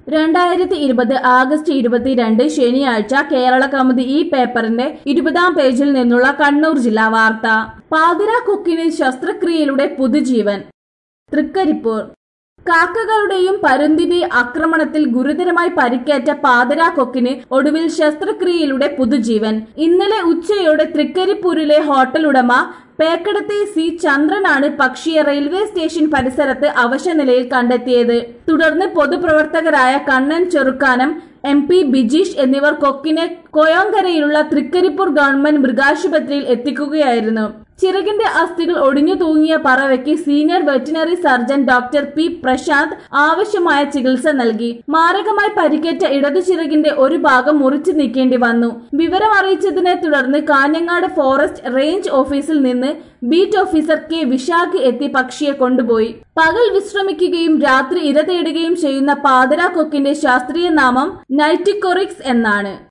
രണ്ടായിരത്തി ഇരുപത് ആഗസ്റ്റ് ഇരുപത്തിരണ്ട് ശനിയാഴ്ച കേരള കൗമുദി ഈ പേപ്പറിന്റെ ഇരുപതാം പേജിൽ നിന്നുള്ള കണ്ണൂർ ജില്ലാ വാർത്ത പാതിര കൊക്കിന് ശസ്ത്രക്രിയയിലൂടെ പുതുജീവൻ തൃക്കരിപ്പൂർ കാക്കകളുടെയും പരുന്തിന്റെയും ആക്രമണത്തിൽ ഗുരുതരമായി പരിക്കേറ്റ പാതിര കൊക്കിന് ഒടുവിൽ ശസ്ത്രക്രിയയിലൂടെ പുതുജീവൻ ഇന്നലെ ഉച്ചയോടെ തൃക്കരിപ്പൂരിലെ ഹോട്ടൽ ഉടമ പേക്കടത്തെ സി ചന്ദ്രനാണ് പക്ഷിയെ റെയിൽവേ സ്റ്റേഷൻ പരിസരത്ത് അവശനിലയിൽ കണ്ടെത്തിയത് തുടർന്ന് പൊതുപ്രവർത്തകരായ കണ്ണൻ ചെറുക്കാനം എം പി ബിജീഷ് എന്നിവർ കൊക്കിനെ കൊയോങ്കരയിലുള്ള തൃക്കരിപ്പൂർ ഗവൺമെന്റ് മൃഗാശുപത്രിയിൽ എത്തിക്കുകയായിരുന്നു ചിറകിന്റെ അസ്ഥികൾ ഒടിഞ്ഞു തൂങ്ങിയ പറവയ്ക്ക് senior veterinary surgeon doctor P Prashanth ആവശ്യമായ ചികിത്സ നൽകി മാരകമായി പരിക്കേറ്റ ഇടതു ചിറകിന്റെ ഒരു ഭാഗം മുറിച്ചു നീക്കേണ്ടി വന്നു വിവരം അറിയിച്ചതിനെ തുടർന്ന് കാഞ്ഞങ്ങാട് ഫോറസ്റ്റ് റേഞ്ച് ഓഫീസിൽ നിന്ന് ബീറ്റ് ഓഫീസർ കെ വിശാഖ് എത്തി പക്ഷിയെ കൊണ്ടുപോയി പകൽ വിശ്രമിക്കുകയും രാത്രി ഇര തേടുകയും ചെയ്യുന്ന പാതിര കൊക്കിന്റെ ശാസ്ത്രീയ നാമം നൈറ്റിക്കൊറിക്സ് എന്നാണ്